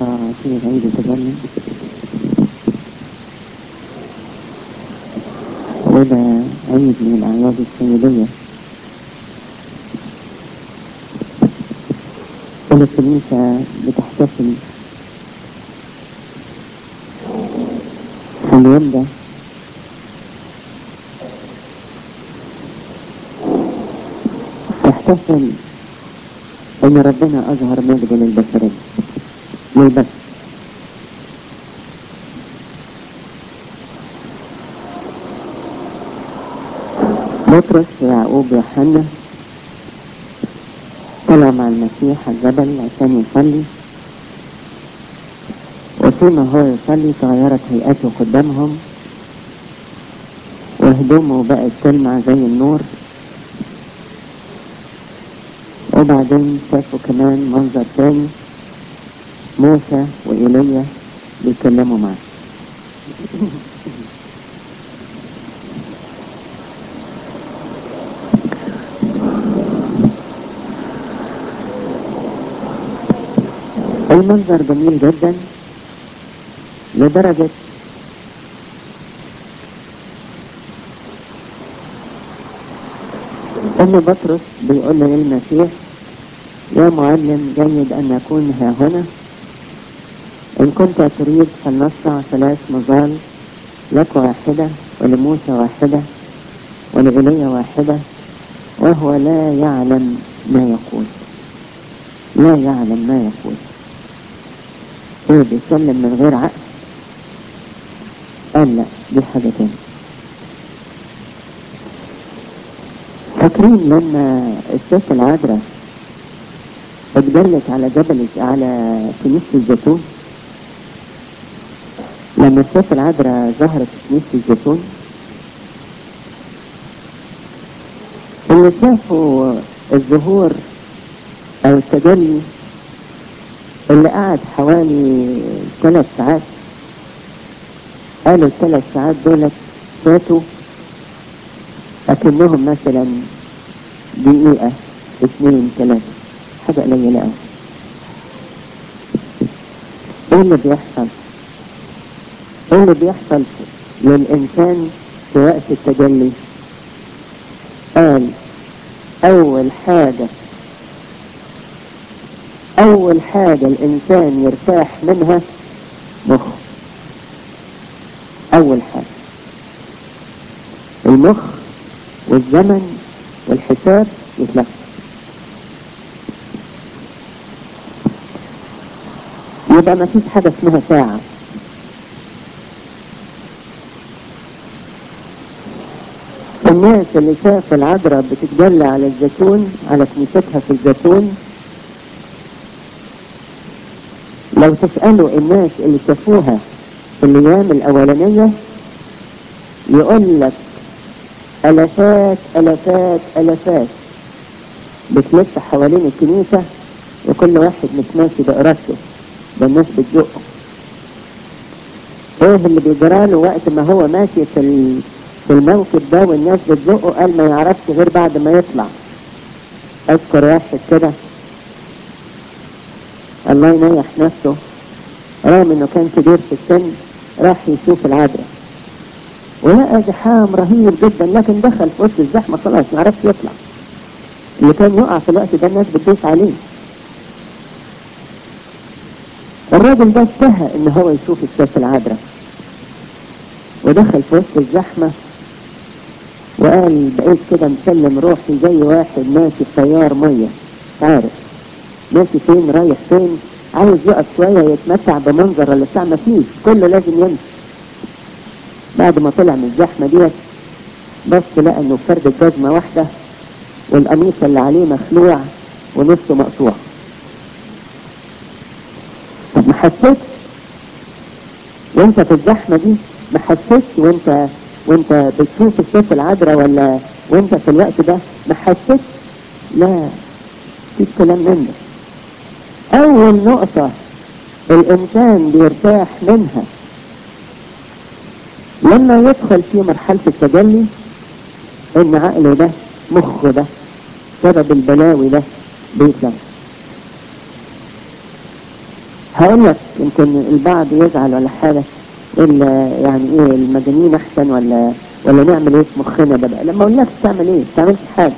فرصة في عيد التجلي وده عيد من الأعياد السيدية كل الكنيسة بتحتفل في اليوم ده تحتفل ان ربنا اظهر مجد للبشرية للبشر بطرس ويعقوب ويوحنا طلع مع المسيح على الجبل عشان يصلي وفيما هو يصلي تغيرت هيئته قدامهم وهدومه بقت تلمع زي النور وبعدين شافوا كمان منظر تاني موسى وإيليا بيتكلموا معاه المنظر جميل جدا لدرجة ان بطرس بيقول للمسيح يا معلم جيد ان نكون ها هنا ان كنت تريد فلنصنع ثلاث مظال لك واحدة ولموسى واحدة ولإيليا واحدة وهو لا يعلم ما يقول لا يعلم ما يقول ايه بيتكلم من غير عقل قال لا دي حاجة تانية فاكرين لما الست العذراء اتجلت على جبل على كنيسة الزيتون لما الست العذراء ظهرت في كنيسة الزيتون اللي شافوا الظهور او التجلي اللي قعد حوالي ثلاث ساعات قالوا الثلاث ساعات دولت فاتوا اكنهم مثلا دقيقة اثنين ثلاثة حاجة قليلة قوي ايه اللي بيحصل ايه اللي بيحصل للانسان في وقت التجلي قال اول حاجة اول حاجة الانسان يرتاح منها مخ اول حاجة المخ والزمن والحساب يتلف يبقى ما فيش حاجة اسمها ساعة الناس اللي شاف العذراء بتتجلى على الزيتون على كنيستها في الزيتون لو تسألوا الناس اللي شافوها في الأيام الأولانية يقول لك ألفات ألفات ألفات بتلف حوالين الكنيسة وكل واحد متماشي بإرادته ده الناس بتزقه ايه اللي بيجراله وقت ما هو ماشي في في الموكب ده والناس بتزقه قال ما يعرفش غير بعد ما يطلع اذكر واحد كده الله ينيح نفسه رغم انه كان كبير في السن راح يشوف العذراء ولقى زحام رهيب جدا لكن دخل في وسط الزحمه خلاص ما عرفش يطلع اللي كان يقع في الوقت ده الناس بتدوس عليه الراجل ده اشتهى ان هو يشوف الست العذراء ودخل في وسط الزحمه وقال بقيت كده مسلم روحي زي واحد ماشي في تيار ميه عارف ماشي فين رايح فين عايز يقف شوية يتمتع بمنظر اللي بتاع مفيش كله لازم يمشي بعد ما طلع من الزحمة ديت بس لقى انه فرد الجزمة واحدة والقميص اللي عليه مخلوع ونصه مقطوع طب ما حسيتش وانت في الزحمة دي ما حسيتش وانت وانت بتشوف الست العذراء ولا وانت في الوقت ده ما حسيتش لا في كلام من ده اول نقطة الانسان بيرتاح منها لما يدخل في مرحلة التجلي ان عقله ده مخه ده سبب البلاوي ده بيتلف هقول لك يمكن البعض يزعل ولا حاجة إلا يعني إيه المجانين أحسن ولا ولا نعمل إيه في مخنا ده بقى لما أقول لك تعمل إيه؟ ما تعملش حاجة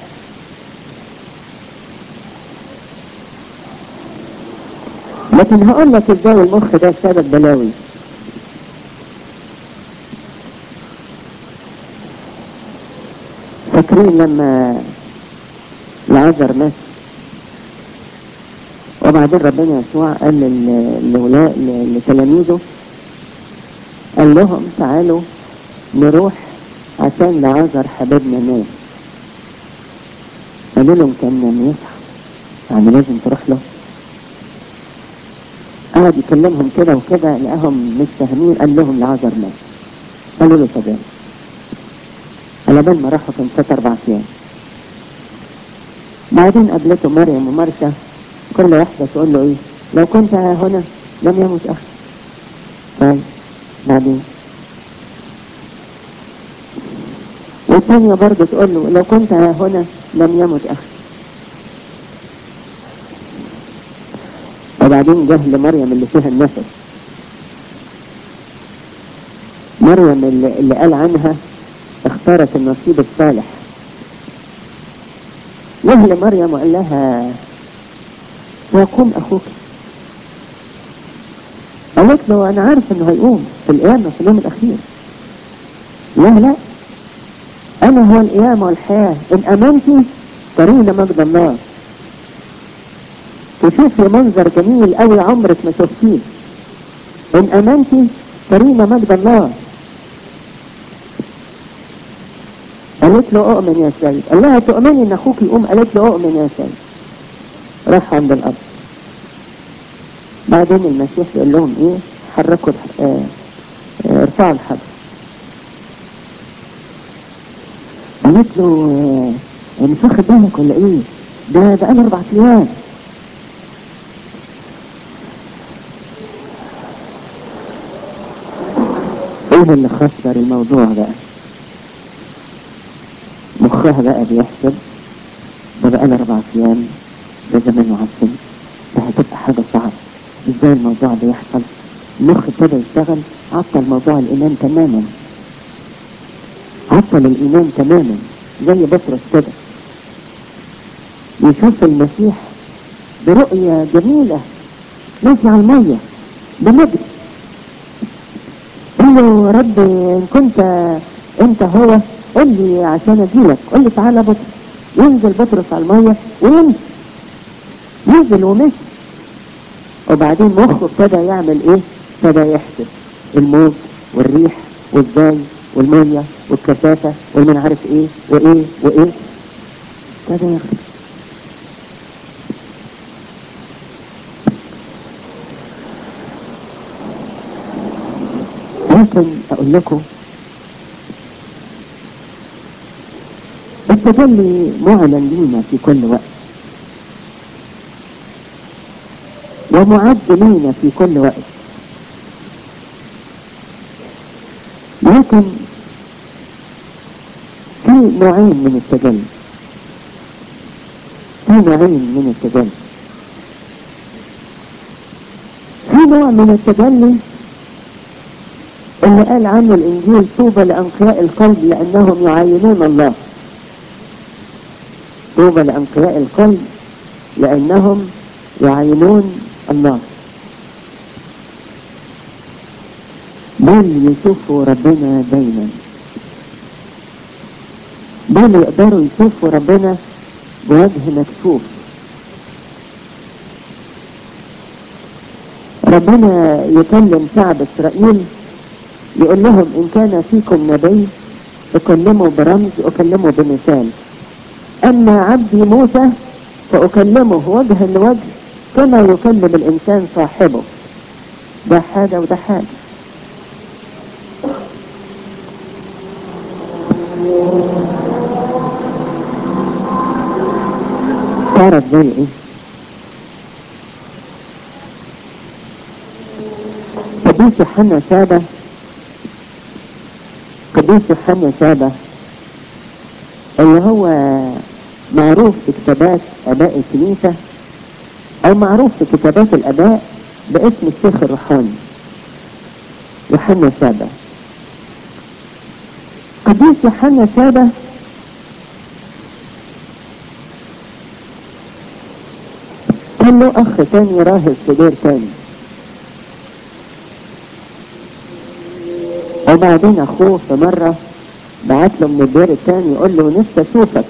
لكن هقول لك إزاي المخ ده سبب بلاوي فاكرين لما العذر مات وبعدين ربنا يسوع قال لولاء لتلاميذه قال لهم تعالوا نروح عشان لعذر حبيبنا مات قالوا لهم كان نام يصحى يعني لازم تروح له قعد يكلمهم كده وكده لقاهم مش فاهمين قال لهم لعذر مات قالوا له طب على بال ما راحوا كان فات اربع ايام بعدين قابلته مريم ومرثا كل واحدة تقول له ايه لو كنت هنا لم يمت اخي طيب بعدين والثانية برضه تقول له لو كنت هنا لم يمت اخي وبعدين جه لمريم اللي فيها النفس مريم اللي, اللي قال عنها اختارت النصيب الصالح جه لمريم وقال لها ويقوم أخوك قالت له أنا عارف إنه هيقوم في القيامة في اليوم الأخير لا لا أنا هو القيامة والحياة إن أمنتي ترين مجد الله تشوفي منظر جميل قوي عمرك ما شفتيه إن أمنتي ترين مجد الله قالت له أؤمن يا سيد قال لها تؤمني إن أخوك يقوم قالت له أؤمن يا سيد راح عند الأب بعدين المسيح يقول لهم ايه حركوا اه اه ارفعوا الحبل قالت له اه مش واخد بالك ولا ايه ده بقى له اربع ايام ايه اللي خسر الموضوع بقى مخها بقى بيحسب ده بقى له اربع ايام ده زمان معفن ده هتبقى حاجة صعبة ازاي الموضوع ده يحصل المخ ابتدى يشتغل عطل موضوع الايمان تماما عطل الايمان تماما زي بطرس كده يشوف المسيح برؤية جميلة ماشي على المية بمجد قال له يا رب ان كنت انت هو قل لي عشان اجيلك قل لي تعالى بطرس ينزل بطرس على المية ويمشي نزل ومشي وبعدين مخه ابتدى يعمل ايه ابتدى يحسب الموج والريح والزاي والمية والكثافة والمن عارف ايه وايه وايه ابتدى يحسب لكن اقول لكم التجلي معلن لينا في كل وقت ومعد لينا في كل وقت لكن في نوعين من التجلي في نوعين من التجلي في نوع من التجلي اللي قال عنه الانجيل طوبى لانقياء القلب لانهم يعاينون الله طوبى لانقياء القلب لانهم يعاينون الله دول يشوفوا ربنا دايما دول يقدروا يشوفوا ربنا بوجه مكشوف ربنا يكلم شعب اسرائيل يقول لهم ان كان فيكم نبي اكلموا برمز اكلموا بمثال اما عبدي موسى فاكلمه وجها لوجه كما يكلم الانسان صاحبه ده حاجة وده حاجة صارت زي ايه قديس يوحنا سابة قديس يوحنا سابة اللي هو معروف في كتابات اباء الكنيسة او معروف في كتابات الاباء باسم الشيخ الروحاني يوحنا سابا قديس يوحنا سابا كان له اخ تاني راهب في دير تاني وبعدين اخوه في مرة بعت له من الدير التاني يقول له نفسي اشوفك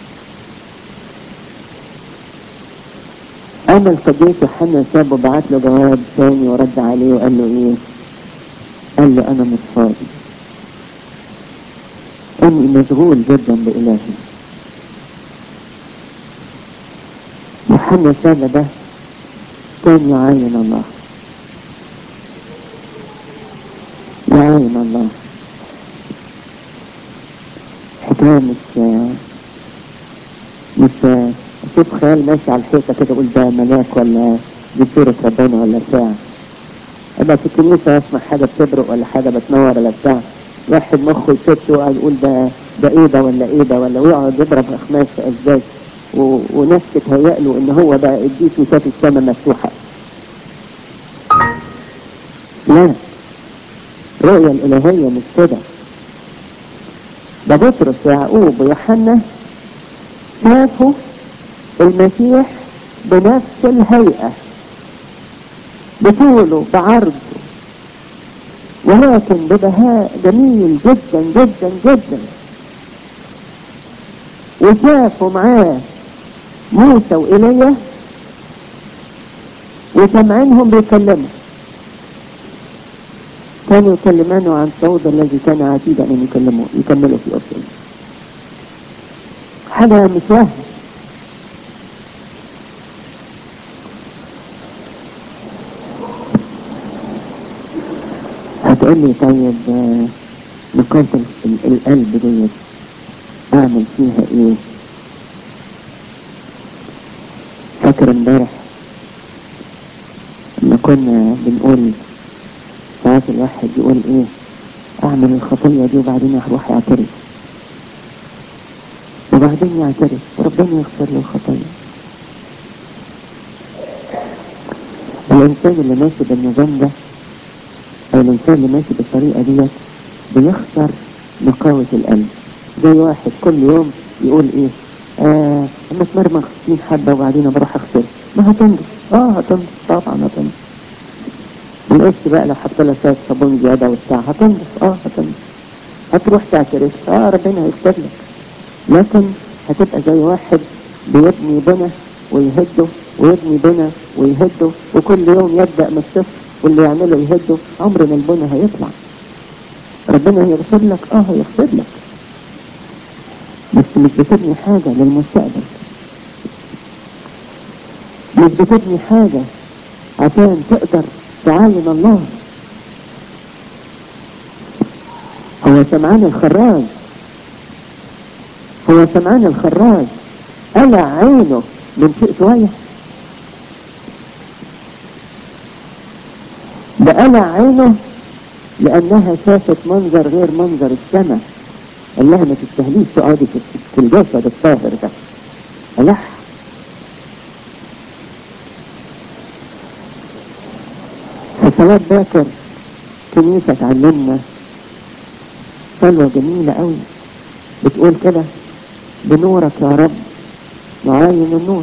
انا القديس يوحنا سابه بعت له جواب تاني ورد عليه وقال له ايه قال له انا مش فاضي اني مشغول جدا بإلهي يوحنا سابا ده كان يعاين الله يعاين الله حكاية مش مش شوف خيال ماشي على الحيطة كده اقول ده ملاك ولا دي صورة ربنا ولا بتاع ابقى في الكنيسة اسمع حاجة بتبرق ولا حاجة بتنور ولا بتاع واحد مخه يشت ويقعد يقول ده ده ايه ده ولا ايه ده ولا ويقعد يضرب اخماس في ازاز و- وناس تتهيأ له ان هو بقى قديس وشاف السماء مفتوحة لا الرؤية الإلهية مش كده ده بطرس ويعقوب ويوحنا شافوا المسيح بنفس الهيئة بطوله بعرضه ولكن ببهاء جميل جدا جدا جدا وشافوا معاه موسى وإيليا وسمعينهم بيتكلموا كانوا يكلمانه عن صعود الذي كان عتيدا ان يكلموا يكملوا في اصله حاجة مش وهم هتقول لي طيب آه، نقاط ال- القلب ديت اعمل فيها ايه فاكر امبارح لما كنا بنقول ساعات الواحد يقول ايه اعمل الخطية دي وبعدين اروح يعترف وبعدين يعترف وربنا يغفر له الخطية الانسان اللي ماشي بالنظام ده او الانسان اللي ماشي بالطريقة ديت بيخسر نقاوة القلب زي واحد كل يوم يقول ايه آه اما اتمرمغ 60 حبة وبعدين بروح اغسل ما هتنضف اه هتنضف طبعا هتنضف القش بقى لو حط لها شوية صابون زيادة وبتاع هتنضف اه هتنضف هتروح تعترف اه ربنا هيغفر لك لكن هتبقى زي واحد بيبني بنى ويهده ويبني بنى ويهده وكل يوم يبدأ من الصفر واللي يعمله يهده عمر ما البنى هيطلع ربنا هيغفر لك اه هيغفر لك بس مش بتبني حاجة للمستقبل مش بتبني حاجة عشان تقدر تعاين الله هو سمعان الخراج هو سمعان الخراج قلع عينه من شيء شوية ده قلع عينه لأنها شافت منظر غير منظر السماء الله ما تستهليش تقعدي في في الجسد الطاهر ده قلعها في صلاة باكر كنيسة تعلمنا صلوة جميلة قوي بتقول كده بنورك يا رب نعاين النور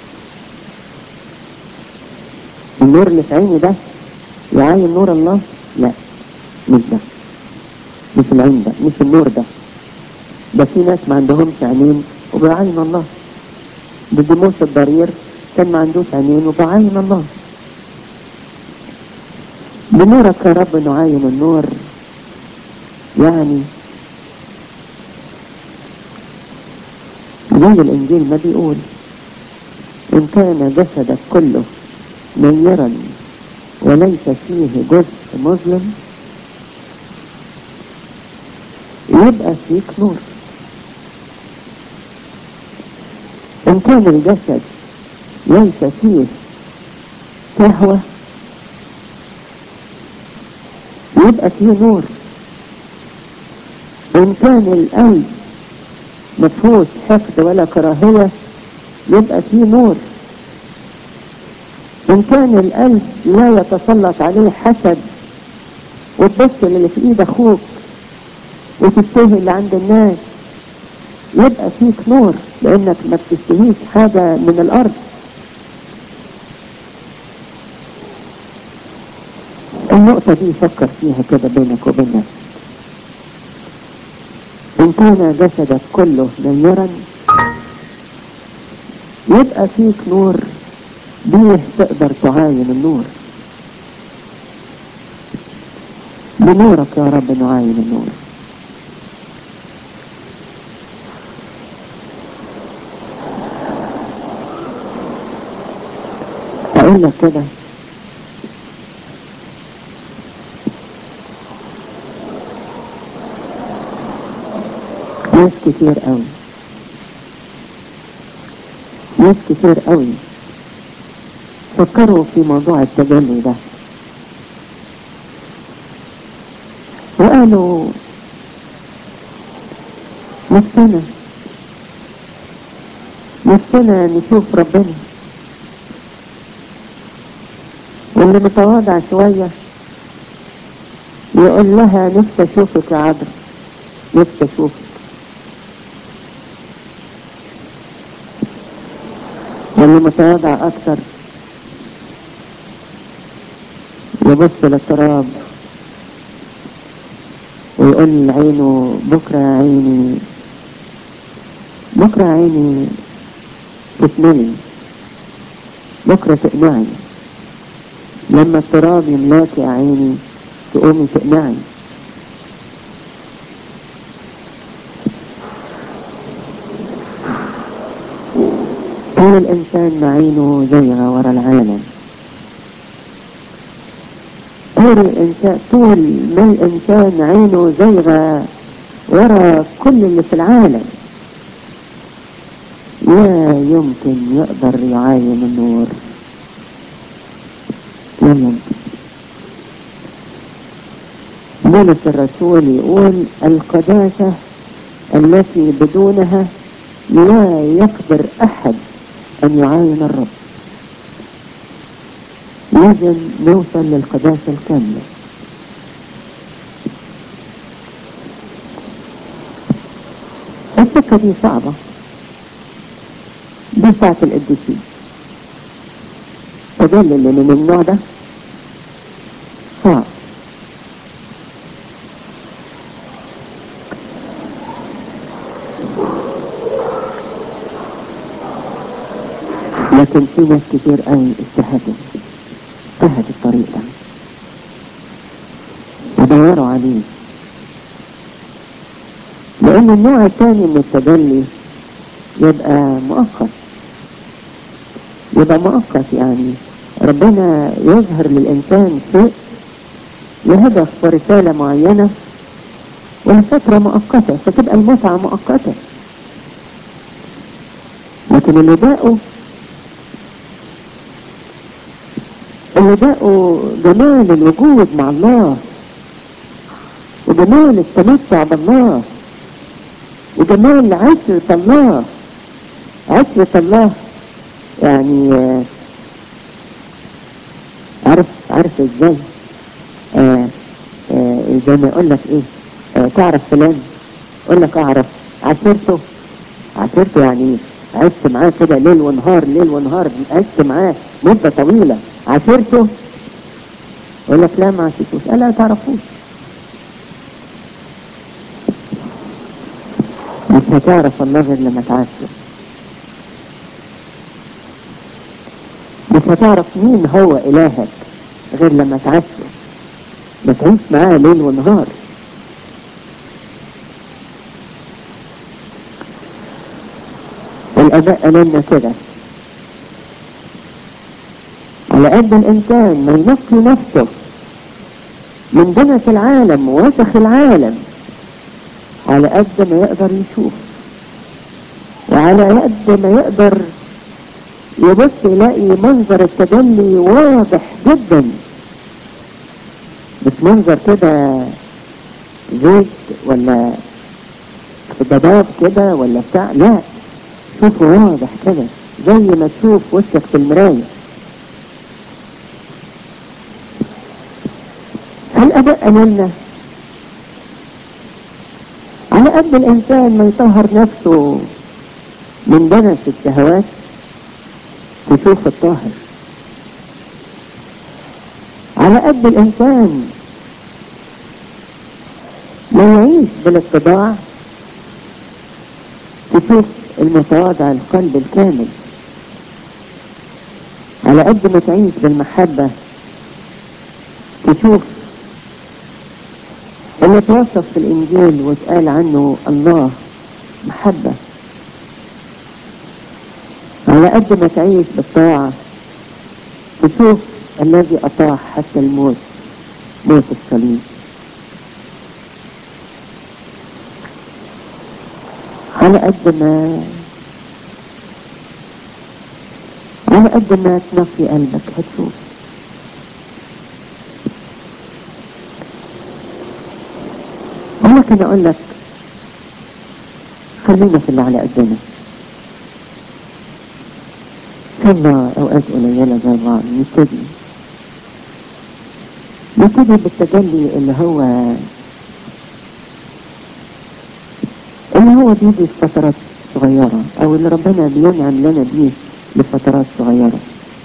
النور اللي في عيني ده يعاين نور الله لا مش ده مش العين ده مش النور ده ده في ناس ما عندهمش عينين وبيعاين الله بديموس الضرير كان ما عندوش عينين وبيعاين الله بنورك يا رب نعاين النور يعني زي الانجيل ما بيقول ان كان جسدك كله نيرا وليس فيه جزء مظلم يبقى فيك نور ان كان الجسد ليس فيه شهوة يبقى فيه نور ان كان القلب مفهوش حقد ولا كراهية يبقى فيه نور إن كان القلب لا يتسلط عليه حسد وتبص للي في إيد أخوك وتشتهي اللي عند الناس يبقى فيك نور لأنك ما بتشتهيش حاجة من الأرض النقطة دي فكر فيها كده بينك وبين نفسك إن كان جسدك كله نيرا يبقى فيك نور بيه تقدر تعاين النور بنورك يا رب نعاين النور أقول لك كده ناس كتير قوي ناس كتير قوي فكروا في موضوع التجلي ده وقالوا نفسنا نفسنا نشوف ربنا واللي متواضع شوية يقول لها نفسي اشوفك يا عذرا نفسي اشوفك واللي متواضع اكتر يبص للتراب ويقول لعينه بكرة عيني بكرة عيني تتملي بكرة تقنعني لما التراب يملاك يا عيني تقومي تقنعني طول الإنسان ما عينه زيغة ورا العالم طول الإنسان طول ما الإنسان عينه زيغة ورا كل اللي في العالم لا يمكن يقدر يعاين النور لا يمكن بولس الرسول يقول القداسة التي بدونها لا يقدر أحد أن يعاين الرب لازم نوصل للقداسة الكاملة السكة دي صعبة دي ساعة القديسين تدل اللي من النوع ده صعب لكن في ناس كتير قوي اجتهدوا اجتهد الطريق ده ودوروا عليه لان النوع الثاني من التجلي يبقى مؤقت يبقى مؤقت يعني ربنا يظهر للإنسان شيء لهدف ورسالة معينة ولفترة مؤقتة فتبقى المتعة مؤقتة لكن اللي باقوا اللي باقوا جمال الوجود مع الله وجمال التمتع بالله وجمال عشرة الله عشرة الله يعني آه، عارف عارف ازاي آه آه زي ما يقول لك ايه آه تعرف فلان يقول لك اعرف عشرته عشرته يعني عشت معاه كده ليل ونهار ليل ونهار عشت معاه مدة طويلة عشرته يقول لك لا ما عشرتوش لا تعرفوش مش هتعرف الله غير لما تعاشره مش هتعرف مين هو إلهك غير لما تعاشره ما تعيش معاه ليل ونهار الآباء قالوا لنا كده على قد الإنسان ما ينقي نفسه من دنس العالم ووسخ العالم على قد ما يقدر يشوف وعلى قد ما يقدر يبص يلاقي منظر التجلي واضح جدا مش منظر كده زيت ولا ضباب كده ولا بتاع لا شوفه واضح كده زي ما تشوف وشك في المراية الاباء قالوا لنا على قد الانسان ما يطهر نفسه من دنس الشهوات تشوف الطاهر على قد الانسان ما يعيش بالاتباع تشوف المتواضع القلب الكامل على قد ما تعيش بالمحبة تشوف اللي توصف في الإنجيل واتقال عنه الله محبة على قد ما تعيش بالطاعة تشوف الذي أطاع حتى الموت موت الصليب على قد ما على قد ما تنقي قلبك هتشوف ممكن اقول لك خلينا في اللي على قدنا صلى اوقات قليلة زي بعض نبتدي نبتدي بالتجلي اللي هو اللي هو بيجي في فترات صغيرة او اللي ربنا بينعم لنا بيه لفترات صغيرة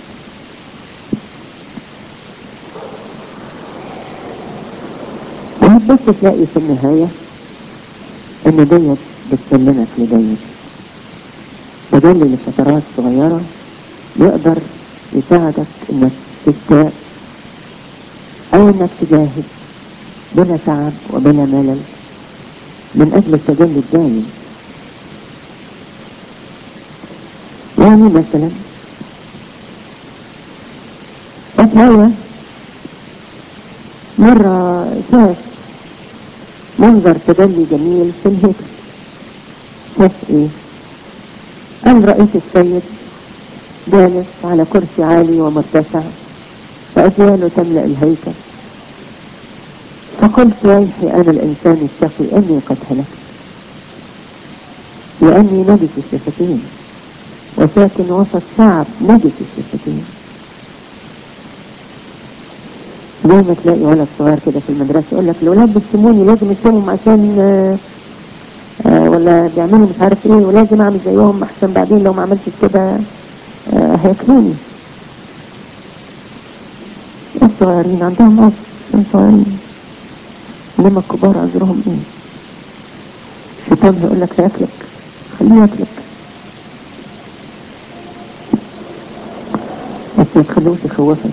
وهتبص تلاقي في النهاية ان ديت بتسلمك لديت تجلي لفترات صغيرة يقدر يساعدك انك تبدأ او انك تجاهد بلا تعب وبلا ملل من اجل التجلي الدائم يعني مثلا أتهوى مرة شاف منظر تجلي جميل في الهيكل شاف ايه قال رئيس السيد جالس على كرسي عالي ومرتفع فأجياله تملأ الهيكل فقلت ويحي أنا الإنسان الشقي أني قد هلكت لأني نجس الشفتين وساكن وسط شعب نجس الشفتين زي ما تلاقي ولد صغير كده في المدرسة يقول لك الولاد بيشتموني لازم اشتمهم عشان آه آه ولا بيعملوا مش عارف ايه ولازم اعمل زيهم احسن بعدين لو ما عملتش كده آه هياكلوني الصغيرين عندهم عصر صغيرين انما الكبار عذرهم ايه الشيطان هيقول لك هياكلك خليه ياكلك بس ما تخلوش يخوفك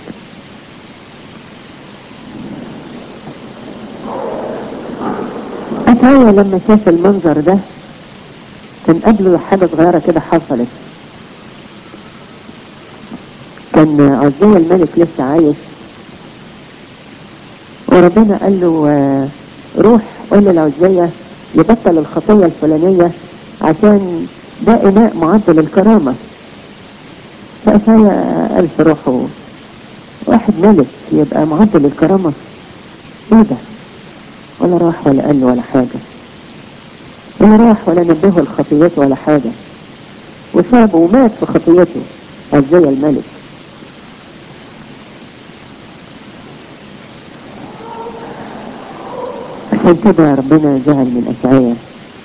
أتهيأ لما شاف المنظر ده كان قبله حاجة صغيرة كده حصلت كان عزية الملك لسه عايش وربنا قال له آه، روح قول للعزية يبطل الخطية الفلانية عشان ده إناء معد للكرامة فأتهيأ قال في روحه واحد ملك يبقى معد للكرامة ايه ده ولا راح ولا قال له ولا حاجة ولا راح ولا نبهه لخطيته ولا حاجة وسابه ومات في خطيته عزية الملك عشان كده ربنا زعل من أشعية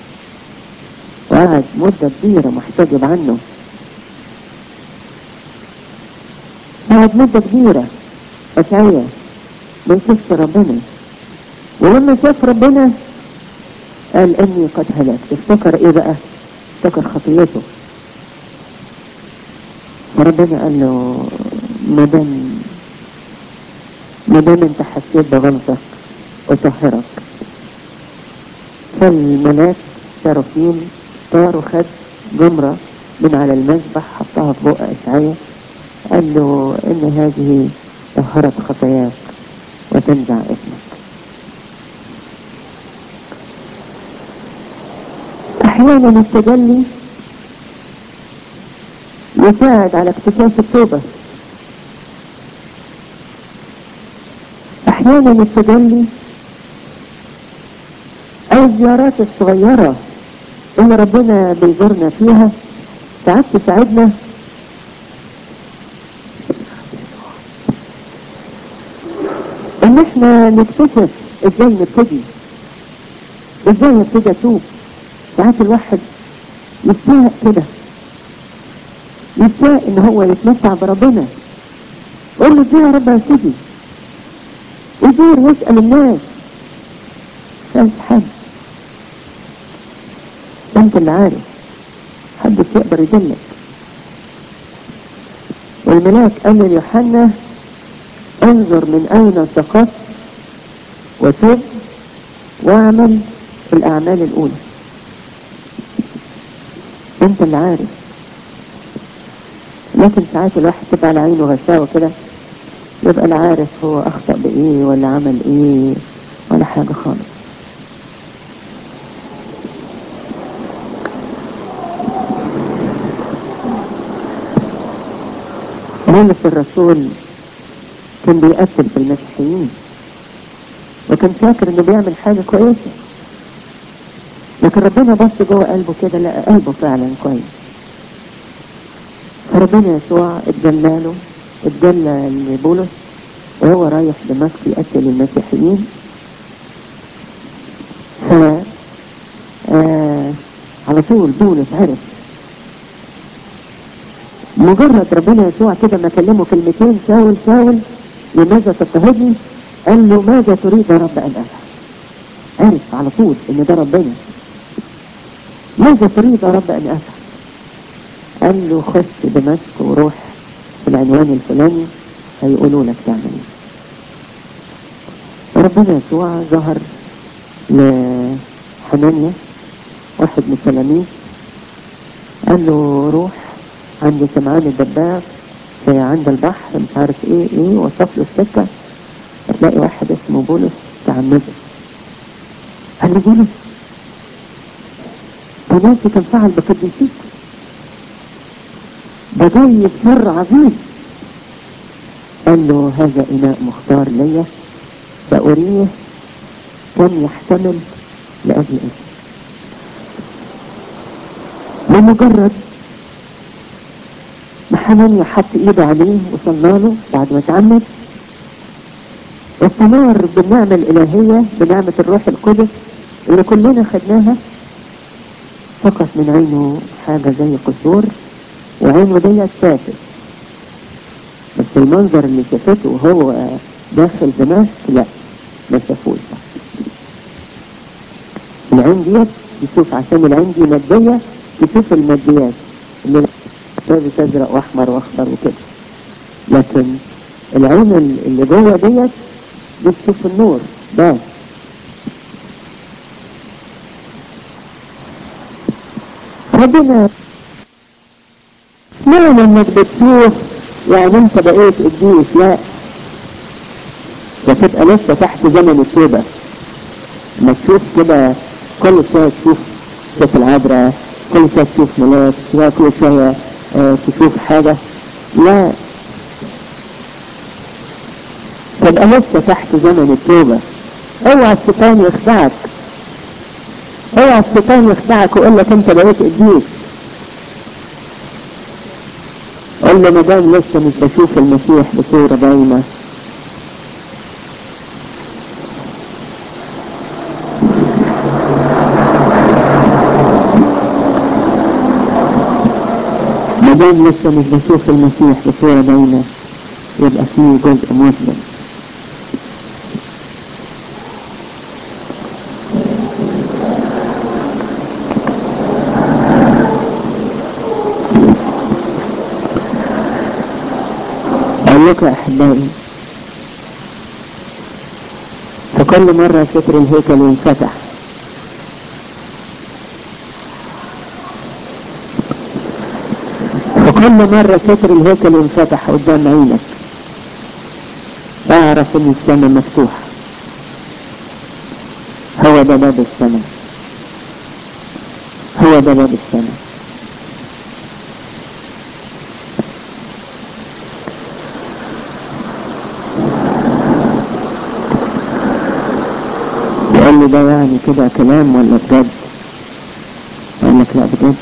وقعد مدة كبيرة محتجب عنه قعد مدة كبيرة أشعية ما يشوفش ربنا ولما شاف ربنا قال اني قد هلكت افتكر ايه بقى افتكر خطيته فربنا قال له ما دام ما دام انت حسيت بغلطك اطهرك فالملاك سرافيم طاروا خد جمرة من على المذبح حطها في بق اشعياء قال له ان هذه طهرت خطاياك وتنزع اسمك احيانا التجلي يساعد على اكتشاف التوبة احيانا التجلي او الزيارات الصغيرة اللي ربنا بيزورنا فيها ساعات تساعدنا ان احنا نكتشف ازاي نبتدي ازاي نبتدي اتوب ساعات الواحد يشتاق كده يشتاق ان هو يتمتع بربنا قول له ازاي يا رب ابتدي يدور يسأل الناس سألت حد انت اللي عارف حدش يقدر يدلك والملاك قال ليوحنا انظر من اين سقطت وتوب واعمل الاعمال الاولى انت اللي عارف لكن ساعات الواحد تبقى على عينه غشاوة كده يبقى لا عارف هو اخطأ بايه ولا عمل ايه ولا حاجة خالص بولس الرسول كان بيقتل في المسيحيين وكان فاكر انه بيعمل حاجة كويسة لكن ربنا بص جوه قلبه كده لقى قلبه فعلا كويس فربنا يسوع اتجلى له اتجلى لبولس وهو رايح دمشق يقتل المسيحيين ف آه على طول بولس عرف مجرد ربنا يسوع كده ما كلمه كلمتين شاول شاول لماذا تضطهدني قال له ماذا تريد يا رب ان افعل عرف على طول ان ده ربنا ماذا تريد يا رب ان افعل قال له خش دمشق وروح في العنوان الفلاني هيقولوا لك تعمل ايه ربنا يسوع ظهر لحنانيا واحد من التلاميذ قال له روح عند سمعان الدباغ في عند البحر مش عارف ايه ايه وصف له السكة هتلاقي واحد اسمه بولس تعمده قال له بولس ده ناسي كان فعل بقديسيك ده جاي بشر عظيم قال له هذا إناء مختار ليا سأريه كم يحتمل لأجل اسمه بمجرد ما حنانيا حط ايده عليه وصلنا له بعد ما اتعمد استمر بالنعمة الإلهية بنعمة الروح القدس اللي كلنا خدناها سقط من عينه حاجة زي قصور وعينه دي شافت بس المنظر اللي شافته وهو داخل دمشق لا ما شافوش العين ديت يشوف عشان العين دي مادية يشوف الماديات اللي لابس ازرق واحمر واخضر وكده لكن العين اللي جوه ديت بتشوف النور بس ربنا معنى انك بتشوف يعني انت بقيت قديس لا وتبقى لسه تحت زمن التوبة ما تشوف كده كل شوية تشوف شوف العذراء كل شوية تشوف ملاك شوية كل شوية اه تشوف حاجة لا تبقى لسه تحت زمن التوبة اوعى الشيطان يخدعك اوعى الشيطان يخدعك ويقول لك انت بقيت قديس قال له ما دام لسه مش بشوف المسيح بصورة دايمة ما دام لسه مش بشوف المسيح بصورة دايمة يبقى فيه جزء مظلم أقول لكم يا أحبائي فكل مرة ستر الهيكل ينفتح فكل مرة ستر الهيكل ينفتح قدام عينك اعرف ان السماء مفتوحة هو ده باب السماء هو ده باب السماء يقول لي ده يعني كده كلام ولا بجد اقول لك لا بجد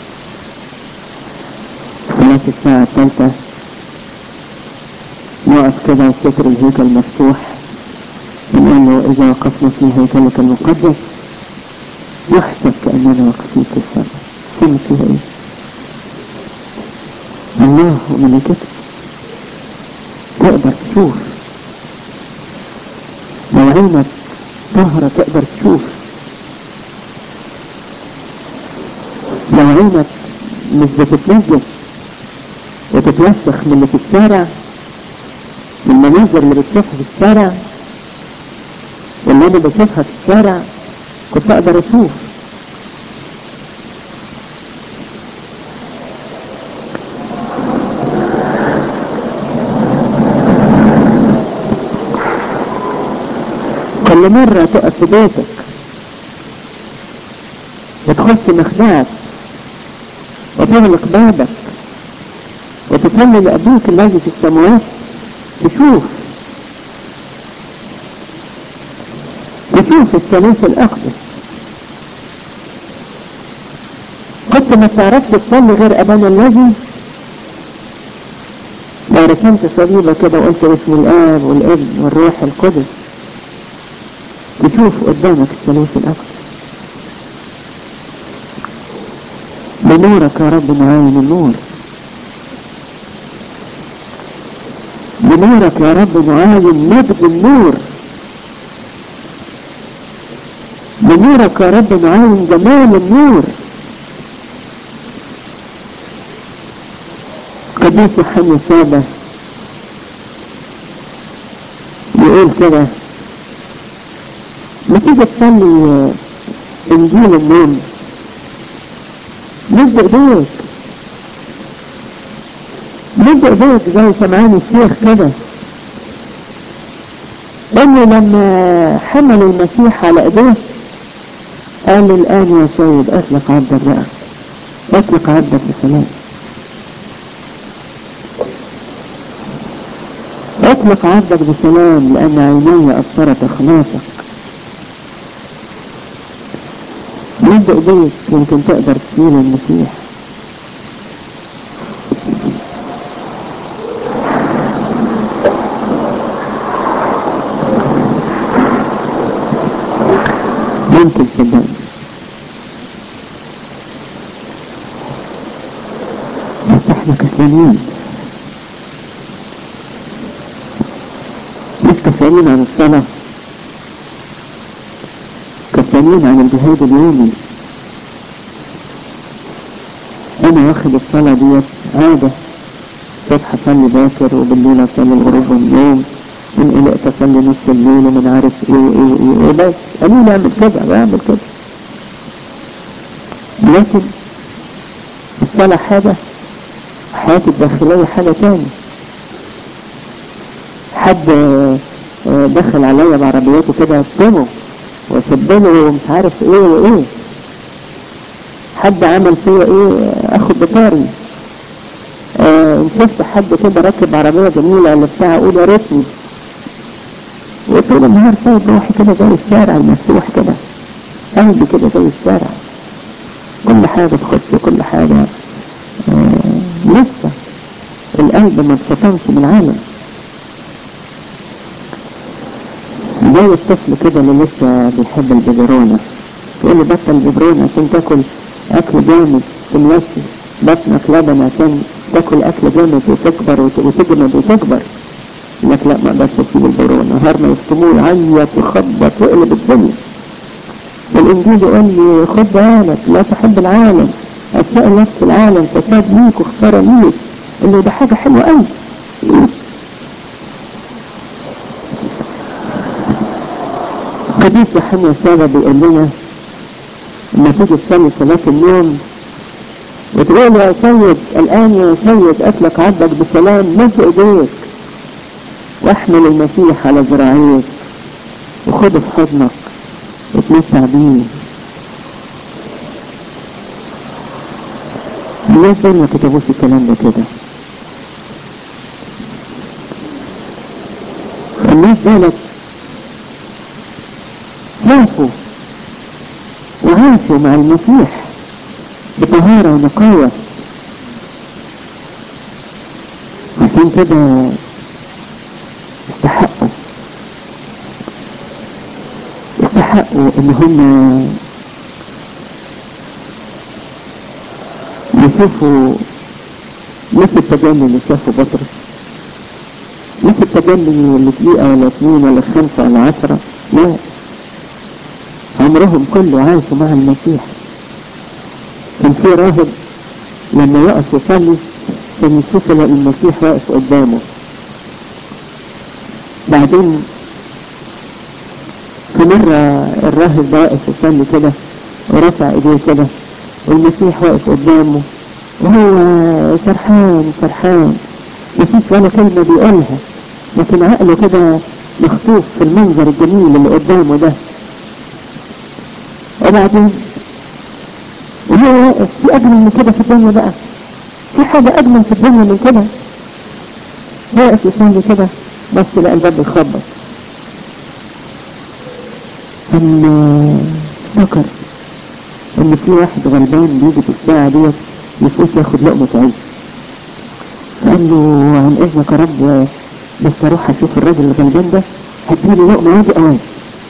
خلاص الساعة الثالثة نقف كده ستر الهيكل مفتوح بنقول له إذا وقفنا في هيكلك المقدس يحسب كأننا واقفين في السماء السماء فيها إيه؟ الله وملائكته تقدر تشوف لو عينك طهرة تقدر تشوف لو عينك مش بتتنجس وتتوسخ من اللي في الشارع من المناظر اللي بتشوفها في الشارع واللي انا بشوفها في الشارع كنت اقدر اشوف كل مرة تقف في بيتك وتخش مخدعك وتغلق بابك وتصلي لأبوك الذي في السماوات تشوف تشوف الثالوث الأقدس كنت ما تعرفش تصلي غير أبانا الذي لو رسمت صليبة كده وقلت اسم الآب والابن والروح القدس تشوف قدامك الثالوث الأقدس بنورك يا رب نعاين النور بنورك يا رب نعاين مجد النور بنورك يا رب نعاين جمال النور قديس يوحنا سابة يقول كده ما تيجي تصلي انجيل النوم مد ايديك مد ايديك زي سمعان الشيخ كده انه لما حمل المسيح على ايديه قال له الان يا سيد اطلق عبدك بقى اطلق عبدك بسلام اطلق عبدك بسلام لان عيني ابصرت خلاصك مد ايديك يمكن تقدر تشيل المسيح ممكن صدقني بس احنا كسلانين مش كسلانين عن الصلاة كسلانين عن الجهاد اليومي انا واخد الصلاة ديت عادة صبح اصلي باكر وبالليل اصلي الغروب والنوم من قلقت اصلي نص الليل ومن عارف ايه وايه وايه وبس قالوا اعمل كده بعمل كده لكن الصلاة حاجة حياتي الداخلية حاجة تاني حد دخل عليا بعربيته كده اشتمه وسبله ومش عارف ايه وايه حد عمل فيا ايه اخد بطاري اه شفت حد كده راكب عربية جميلة ولا بتاع اقول يا ريتني وطول النهار سايب روحي كده زي الشارع المفتوح كده قلبي كده زي الشارع كل حاجة تخش كل حاجة اه لسه القلب ما اتفطنش من العالم زي الطفل كده اللي لسه بيحب البيبرونة تقول له بطل البيبرونة عشان تاكل اكل جامد في الوش بطنك لبن عشان تاكل اكل جامد وتكبر وتجمد وتكبر لك لا ما اقدرش اسيب البيبرونة نهار ما يشتموه يعيط ويخبط ويقلب الدنيا والانجيل يقول لي خد بالك لا تحب العالم اشياء نفس العالم فساد ليك وخسارة ليك اللي ده حاجة حلوة قوي قديس يوحنا سابا بيقول لنا لما تيجي تصلي صلاة النوم وتقول يا سيد الآن يا سيد أطلق عبدك بسلام مد إيديك واحمل المسيح على ذراعيك وخده في حضنك وتمتع بيه الناس دول ما كتبوش الكلام ده كده الناس دولت شافوا وعاشوا مع المسيح بطهارة ونقاوة عشان كده يستحقوا ان هم يشوفوا مش التجني اللي شافه بطرس مش التجني اللي دقيقة ولا اثنين ولا خمسة ولا عشرة لا عمرهم كله عاشوا مع المسيح كان في راهب لما يقف يصلي كان يشوف يلاقي المسيح واقف قدامه بعدين في مرة الراهب ده واقف يصلي كده ورفع ايديه كده والمسيح واقف قدامه وهو فرحان فرحان مفيش ولا كلمة بيقولها لكن عقله كده مخطوف في المنظر الجميل اللي قدامه ده وبعدين وهو واقف في أجمل من كده في الدنيا بقى في حاجة أجمل في الدنيا من كده واقف يصلي كده بس لقى الباب بيخبط أما افتكر إن في واحد غلبان بيجي في الساعة ديت يفوت ياخد لقمة عيش قال له عن إذنك يا رب بس أروح أشوف الراجل الغلبان ده هديله لقمة عادي أوان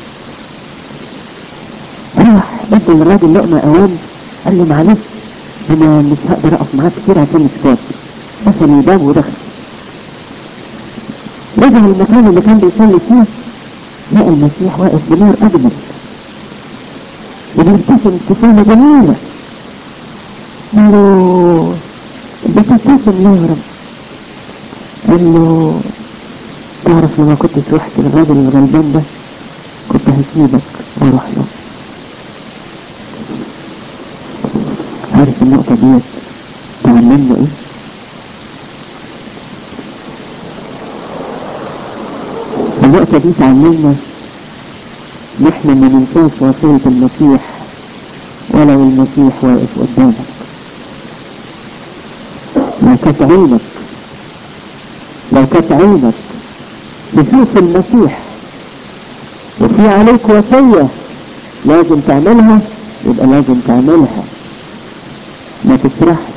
راح بدل الراجل لقمة أوان قال له معلش أنا مش هقدر أقف معاك كتير عشان مش فاضي قفل الباب ودخل رجع المكان اللي كان بيصلي فيه لقى المسيح واقف بنور أجمل وبيبتسم ابتسامة جميلة قال له بتبتسم ليه يا رب قال له تعرف لما كنت رحت للراجل الغلبان ده كنت هسيبك واروح له عارف النقطة ديت تعلمنا ايه النقطة دي تعلمنا نحن ما ننساش وصية المسيح ولو المسيح واقف قدامك لو كانت عينك لو كانت عينك تشوف المسيح وفي عليك وصية لازم تعملها يبقى لازم تعملها ما تسرحش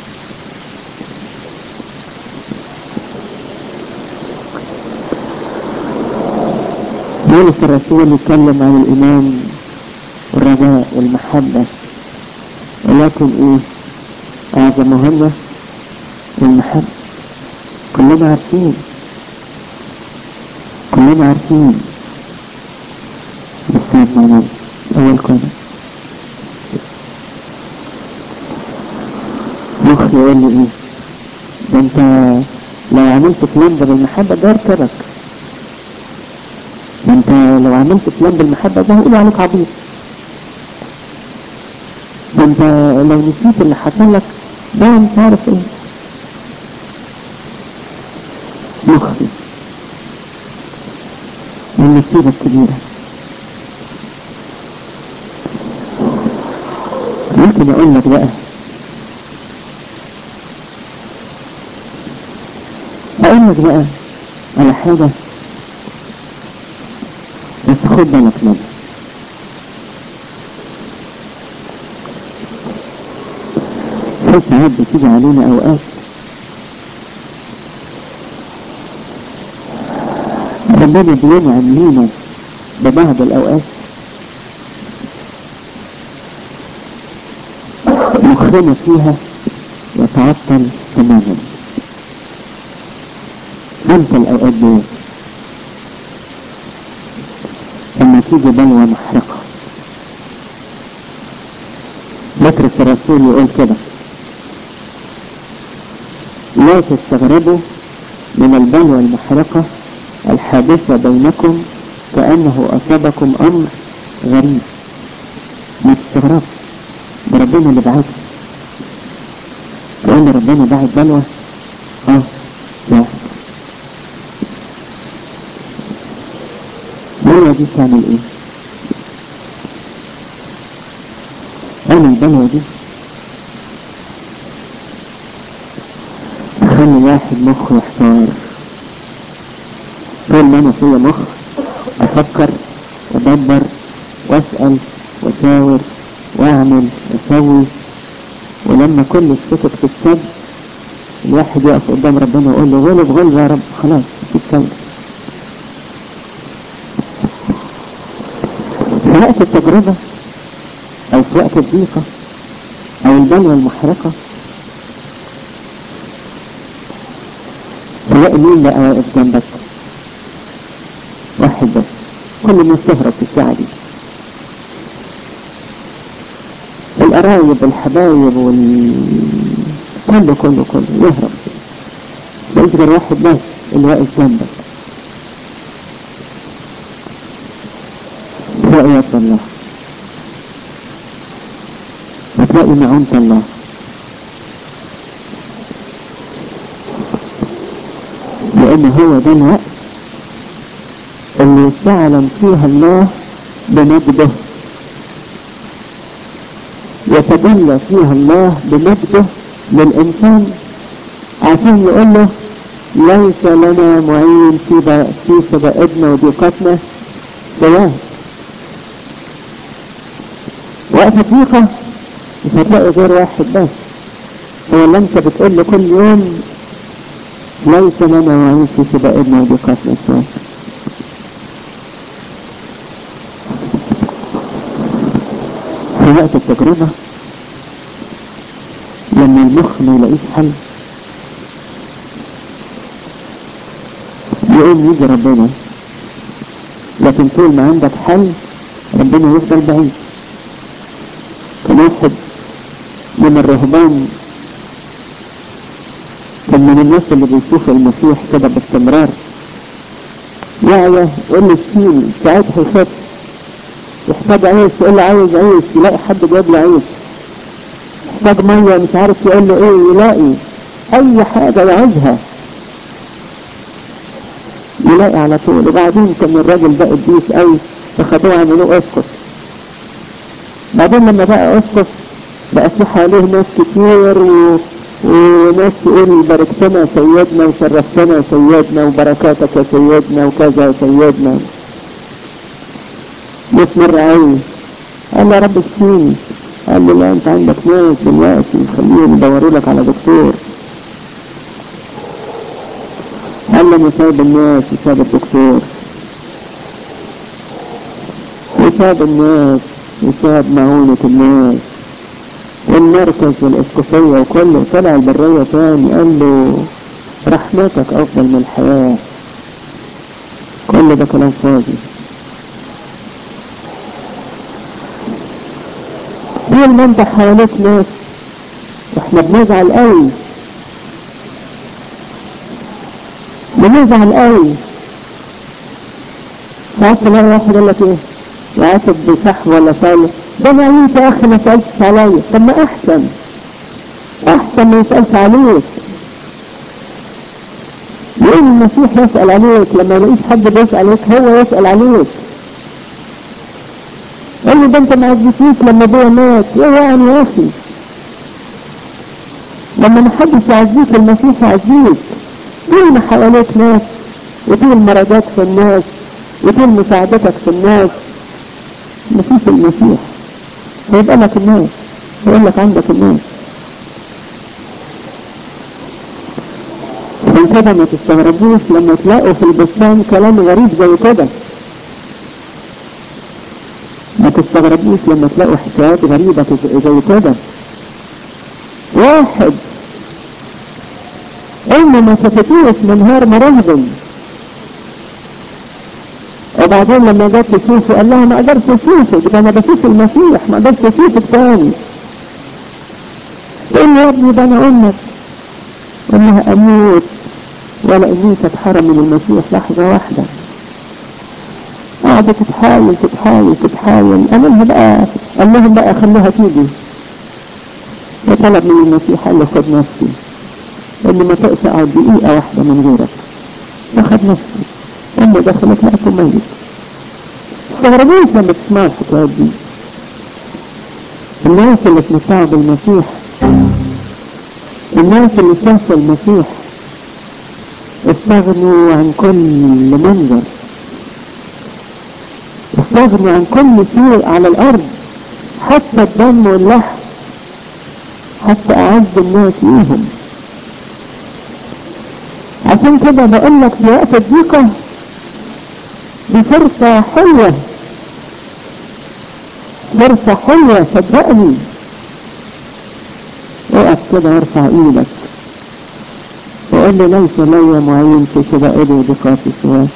بولس الرسول يتكلم عن الإيمان والرجاء والمحبة ولكن إيه أعظمهن المحبة كلنا عارفين كلنا عارفين بس ما أول كنا مخي يقول لي إيه ده أنت لو عملت فلان ده بالمحبة ده اركبك ما انت لو عملت فلان بالمحبة ده هيقولوا عليك عبيط ده انت لو نسيت اللي حصل لك ده مش عارف ايه مخي النسيبة الكبيرة ممكن اقول لك بقى اقول لك بقى على حاجة بس خد بالك منها في ساعات بتيجي علينا اوقات ربنا بينعم لينا ببعض الاوقات مخنا فيها يتعطل تماما انت الاوقات دي لما تيجي بلوى محرقة بطرس الرسول يقول كده لا تستغربوا من البلوى المحرقة الحادثة بينكم كأنه أصابكم أمر غريب ما تستغربش ده ربنا اللي بعته تقول ربنا بعت بلوى اه لا البلوى دي بتعمل ايه قال البلوى دي تخلي واحد مخه يحتار طول ما انا فيا مخ افكر وادبر واسأل واشاور واعمل واسوي ولما كل السكت في السد الواحد يقف قدام ربنا ويقول له غلب غلب يا رب خلاص تتكلم في وقت التجربة او في وقت الضيقة او البلوى المحرقة تلاقي مين بقى واقف جنبك واحد بس كل الناس تهرب في الساعة دي القرايب الحبايب وال كله كله كله يهرب مفيش غير واحد بس اللي واقف جنبك تلاقي يد الله وتلاقي معونة الله لأن هو ده الوقت اللي يستعلم فيها الله بمجده يتجلى فيها الله بمجده للإنسان عشان يقول له ليس لنا معين في في شدائدنا وضيقتنا سواه وقت الضيقة مش هتلاقي غير واحد بس هو اللي انت بتقول له كل يوم ليس لنا معين في شدائدنا وضيقتنا سواه في وقت التجربة لما المخ ما يلاقيش حل يقوم يجي ربنا لكن طول ما عندك حل ربنا يفضل بعيد كان واحد من الرهبان كان من الناس اللي بيشوفوا المسيح كده باستمرار يعيا يقول له السين ساعتها يخاف يحتاج عيش يقول له عايز عيش يلاقي حد جاب له عيش يحتاج ميه مش عارف يقول له ايه يلاقي اي حاجه يعوزها يلاقي على طول وبعدين كان الراجل ده قديس قوي فخدوه عملوه اسقف بعدين لما بقى اسقف بقى في حواليه ناس كتير و... وناس تقول باركتنا سيدنا وشرفتنا سيدنا وبركاتك يا سيدنا وكذا يا سيدنا مش مرة عايز قال له يا رب اشفيني قال له لا انت عندك ناس دلوقتي خليهم يدوروا لك على دكتور قال له انا سايب الناس وساب الدكتور وساب الناس وساب معونة الناس والمركز والاسقفية وكله طلع البرية تاني قال له رحمتك افضل من الحياة كل ده كلام فاضي طول ما انت حواليك ناس واحنا بنزعل قوي بنزعل قوي ساعات تلاقي واحد يقول لك ايه يعاتب بصح ولا صالح ده انا انت يا اخي ما سالتش عليا طب ما احسن احسن ما يسالش عليك ليه المسيح يسال عليك لما يلاقيش حد بيسال عليك هو يسال عليك قال له ده انت ما عزتنيش لما ابويا مات ايه يعني يا اخي لما ما حدش يعزيك المسيح يعزيك طول ما حواليك ناس وطول مرضات في الناس وطول مساعدتك في الناس مفيش المسيح هيبقى لك الناس هيقول لك عندك الناس عشان كده ما تستغربوش لما تلاقوا في البستان كلام غريب زي كده ما تستغربوش لما تلاقوا حكايات غريبة زي كده واحد امه ما شافتوش من نهار مراهبا وبعدين لما جت تشوفه قال لها ما قدرت اشوفك ده انا بشوف المسيح ما قدرت اشوفك تاني تقول له يا ابني ده انا امك انها اموت ولا اني تتحرم من المسيح لحظة واحدة قعدت تتحايل تتحايل تتحايل قال بقى قال لهم بقى خلوها تيجي وطلب من المسيح قال له خد نفسي اللي ما تقش اقعد دقيقة واحدة من غيرك فخد نفسي امه دخلت لقيته ميت استغربوش لما تسمعوا الحكايات دي الناس اللي اتمتعوا بالمسيح الناس اللي شافوا المسيح استغنوا عن كل منظر استغنوا عن كل شيء على الارض حتى الدم واللحم حتى اعز الناس ليهم عشان كده بقول لك في وقت الضيقة دي فرصة حلوة فرصة حلوة صدقني اقف كده وارفع ايدك وقول له ليس لي معين في شدائدي ودقاتي سواك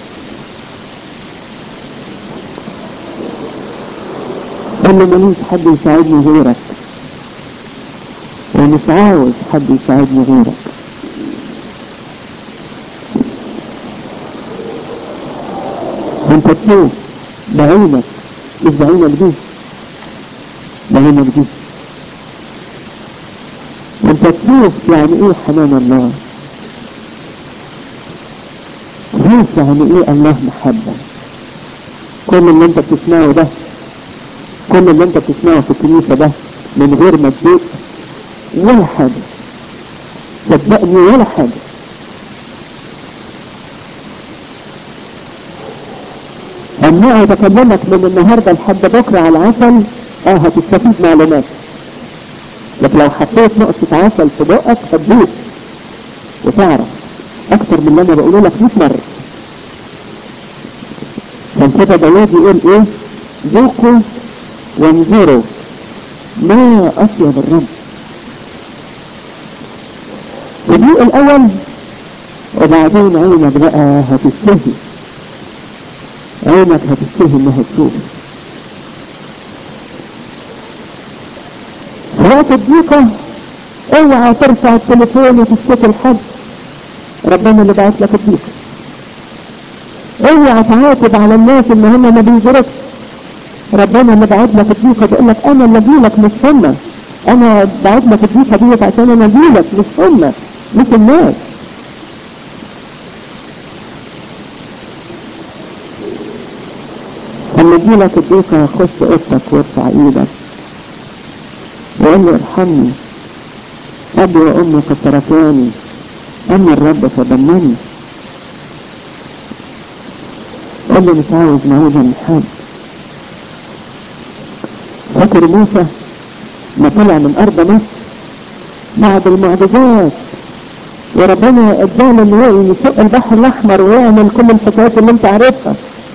قول له ماليش حد يساعدني غيرك ومش عاوز حد يساعدني غيرك انت تشوف بعينك مش بعينك دي بعينك دي انت تشوف يعني ايه حنان الله تشوف يعني ايه الله محبة كل اللي انت بتسمعه ده كل اللي انت بتسمعه في الكنيسة ده من غير ما تدوق ولا حاجة صدقني ولا حاجة اما اقعد اكلمك من النهاردة لحد بكرة على العسل اه هتستفيد معلومات لكن لو حطيت نقطة عسل في بقك هتدوق وتعرف اكتر من اللي انا بقوله لك 100 مرة كان كده داود يقول ايه ذوقوا وانظروا ما اطيب الرب الذوق الاول وبعدين عينك بقى هتشتهي عينك هتشتهي انها تشوف في وقت الضيقة اوعى ترفع التليفون وتشتكي لحد ربنا اللي بعت لك الضيقة اوعى تعاتب على الناس ان هم ما بيجركش ربنا اللي بعت لك الضيقة بيقول لك انا اللي اجيلك مش هم انا بعت لك الضيقة ديت عشان انا اجيلك مش هم مش الناس لما تجيلك الضيقة خش اوضتك وارفع ايدك وقال لي ارحمني ابي وامي قد تركاني اما الرب فضمني قال لي مش عاوز معوذة من حد فاكر موسى ما طلع من ارض مصر بعد المعجزات وربنا ادانا ان هو يشق البحر الاحمر ويعمل كل الحكايات اللي انت عارفها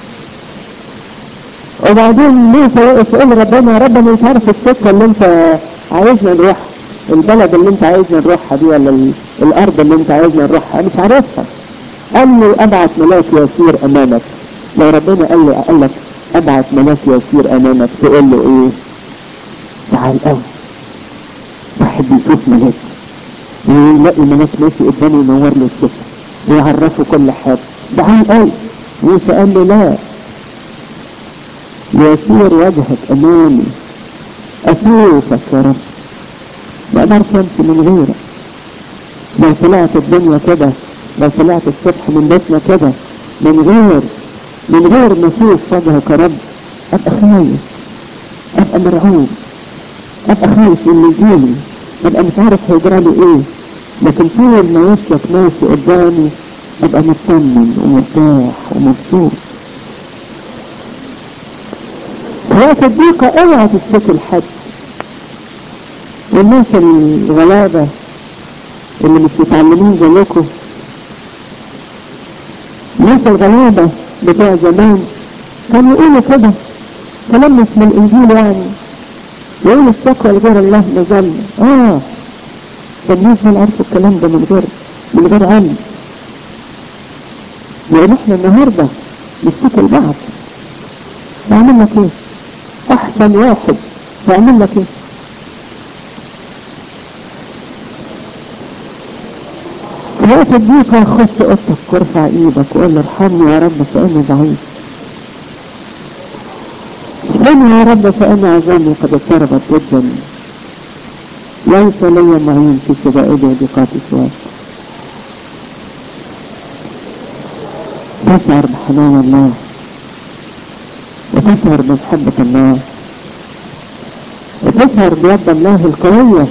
وبعدين موسى وقف يقول ربنا يا رب انا مش عارف السكه اللي انت عايزنا نروح البلد اللي انت عايزنا نروحها دي ولا ال- الارض اللي انت عايزنا نروحها انا مش عارفها قال لي ابعت ملاك يسير امامك لو ربنا قال لي قال لك ابعت ملاك يسير امامك تقول له ايه تعال قوي واحد بيشوف ملاك ويلاقي ملاك ماشي قدامه ينور له السكه ويعرفه كل حاجه تعال قوي موسى قال له لا يسير وجهك امامي اشوفك يا رب ما اقدرش امشي من غيرك لو طلعت الدنيا كده لو طلعت الصبح من بيتنا كده من غير من غير ما اشوف وجهك يا رب ابقى خايف ابقى مرعوب ابقى خايف من اللي يجيلي ابقى مش عارف هيجرى لي ايه لكن طول ما وشك ماشي قدامي ابقى مطمن ومرتاح ومبسوط وقت الضيقة اوعى تشتكي لحد والناس الغلابة اللي مش متعلمين زيكم الناس الغلابة بتوع زمان كانوا يقولوا كده كلام مش من الانجيل يعني يقولوا الشكوى لغير الله مذلة اه فالناس ما عرفوا الكلام ده من غير من غير علم لان احنا النهارده نشتكي لبعض نعمل لك ايه احسن واحد نعمل لك ايه في وقت الضيقة خش اوضتك وارفع ايدك وقول له ارحمني يا رب فاني ضعيف اشفني يا رب فان عظامي قد اضطربت جدا ليس لي معين في شدائدي وضيقاتي سواك تشعر بحنان الله وتشعر بمحبة الله وتشعر بيد الله القوية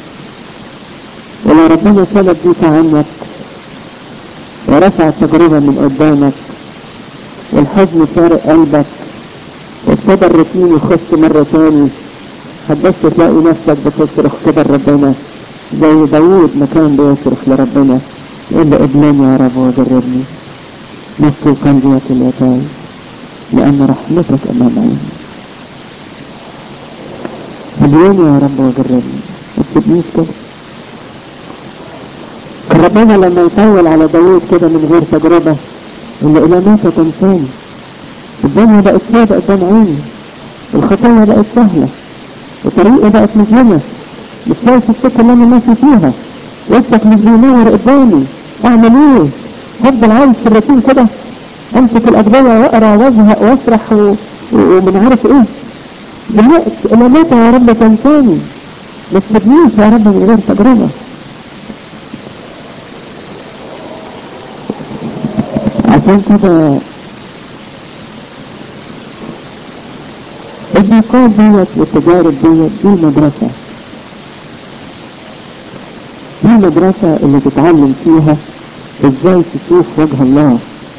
ولو ربنا سند بيك عنك ورفع التجربة من قدامك والحزن فارق قلبك وابتدى الروتين يخش مرة تاني هتبص تلاقي نفسك بتصرخ كده لربنا زي داوود ما كان بيصرخ لربنا يقول له ابنني يا رب وجربني نفسي قلبي اليتاي لأن رحمتك أمام عيني مليون يا رب وجربني ما تسيبنيش كده ربنا لما يطول على داوود كده من غير تجربة اللي إلى متى تنساني الدنيا بقت سودة قدام عيني الخطايا بقت سهلة وطريقي بقت مظلمة مش شايف السكة اللي أنا ماشي فيها وشك مش بينور قدامي أعمل إيه؟ هفضل عايش في الروتين كده أمسك الأدوية وأقرأ وأزهق وأسرح و... ومن عارف إيه دلوقتي إلى متى يا رب تنساني ما تسيبنيش يا رب من غير تجربة عشان كده الضيقات ديت والتجارب ديت دي مدرسة دي المدرسة اللي تتعلم فيها ازاي تشوف وجه الله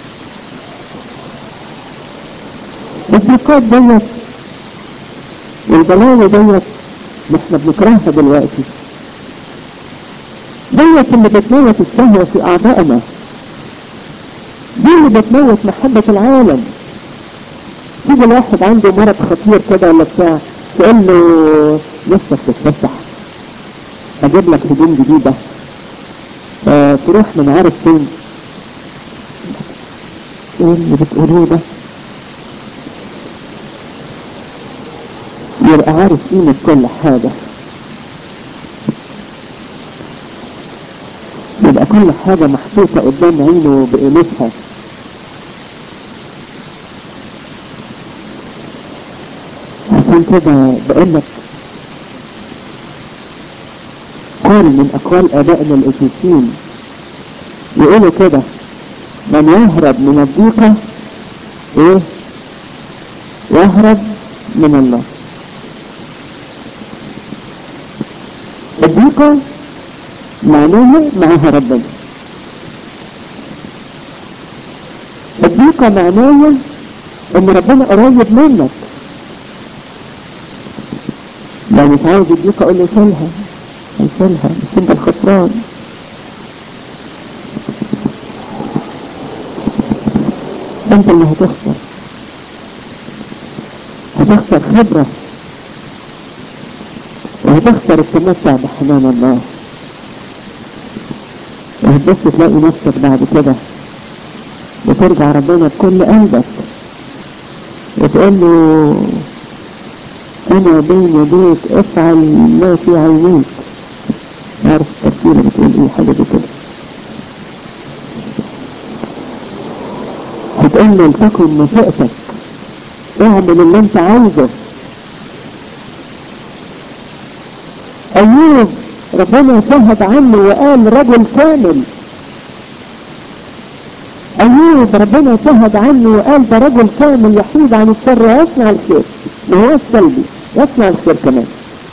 الضيقات ديت والبلاوي ديت احنا بنكرهها دلوقتي ديت اللي بتموت الشهوة في أعضائنا دي اللي بتموت محبة العالم تيجي الواحد عنده مرض خطير كده ولا بتاع تقول له نفسك تتفسح اجيب لك هدوم جديدة اه تروح من عارف فين ايه اللي بتقولوه ده يبقى عارف قيمة كل حاجة يبقى كل حاجة محطوطة قدام عينه بقيمتها عشان كده بقول لك قول من أقوال آبائنا الأساسيين يقولوا كده من يهرب من الضيقة إيه؟ يهرب من الله الضيقة معناها معها ربنا الضيقة معناها ان ربنا قريب منك لو مش عاوز الضيقة قول له شيلها شيلها مش انت الخسران انت اللي هتخسر هتخسر خبرة وهتخسر التمتع بحنان الله وهتبص تلاقي نفسك بعد كده بترجع ربنا بكل قلبك وتقول له انا بين يديك افعل ما في عينيك عارف التفسير بتقول ايه حاجة دي كده هتقول له لتكن مشيئتك اعمل اللي انت عايزه ايوب ربنا شهد عنه وقال رجل كامل ايوب ربنا شهد عنه وقال ده رجل كامل يحيد عن الشر ويصنع الخير وهو السلبي يصنع الخير كمان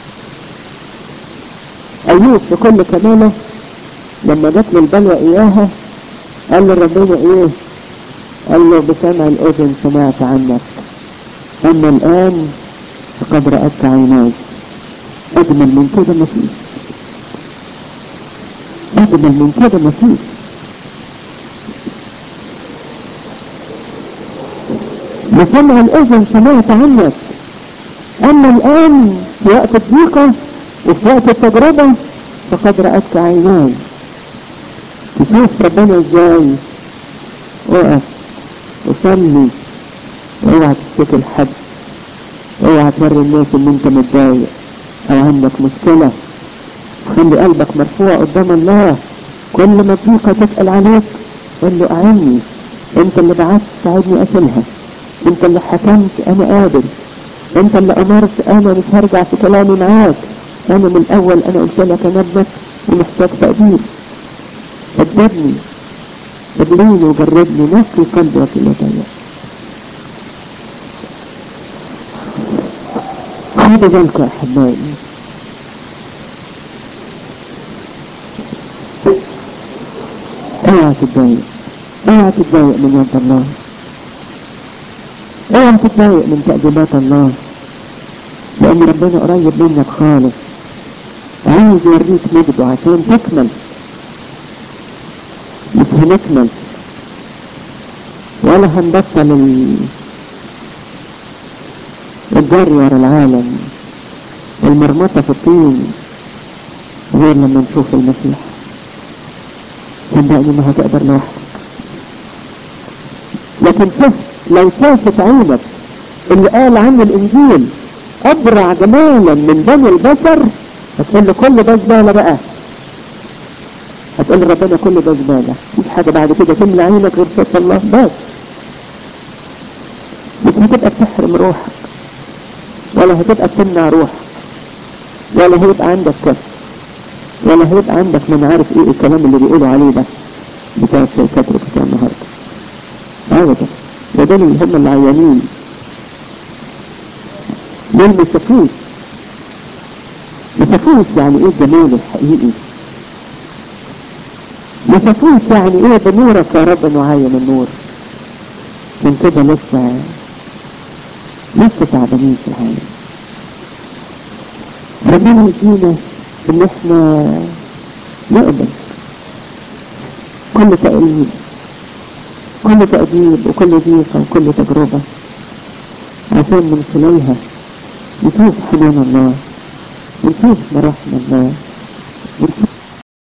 ايوب بكل كماله لما جات له البلوى اياها قال له ربنا ايه قال له بسمع الاذن سمعت عنك اما الان فقد رأت عيناي اجمل من كده مفيش اجمل من كده مفيش بسمع الأذن سمعت عنك أما الآن في وقت الضيقة وفي وقت التجربة فقد رأتك عيناي تشوف ربنا ازاي اقف وصلي اوعى تشتكي لحد اوعى توري الناس ان انت متضايق او عندك مشكلة خلي قلبك مرفوع قدام الله كل ما الضيقة تسأل عليك قل له اعني انت اللي بعت تساعدني اشيلها انت اللي حكمت انا قادر انت اللي امرت انا مش هرجع في كلامي معاك انا من الاول انا قلت لك انا ابنك ومحتاج تقدير ادبني ادريني وجربني نقي قلبي وفي يدي خدوا بالكم يا احبائي اوعى تتضايق اوعى تتضايق من يد الله اوعى تتضايق من تأديبات الله لأن ربنا قريب منك خالص عايز يوريك مجده عشان تكمل مش هنكمل ولا هنبطل ال... الجري ورا العالم المرمطة في الطين غير لما نشوف المسيح صدقني ما هتقدر لوحدك لكن شوف لو شافت عينك اللي قال عنه الانجيل ابرع جمالا من بني البشر هتقول له كل ده زباله بقى هتقول ربنا كل ده زباله مفيش حاجه بعد كده تملى عينك غير صوت الله بس مش هتبقى بتحرم روحك ولا هتبقى بتمنع روحك ولا هيبقى عندك كف ولا هيبقى عندك من عارف ايه الكلام اللي بيقولوا عليه ده بتاع الشركات بتاع النهارده ابدا ودول اللي هم العيانين دول ما شافوش ما شافوش يعني ايه الجمال الحقيقي ما شافوش يعني ايه بنورك يا رب معين النور من كده لسه لسه تعبانين في الحياة ربنا يدينا ان احنا نقبل كل تأليم كل تأديب وكل ضيقة وكل تجربة عشان من خلالها نشوف حنان الله ونشوف مراحم الله ونشوف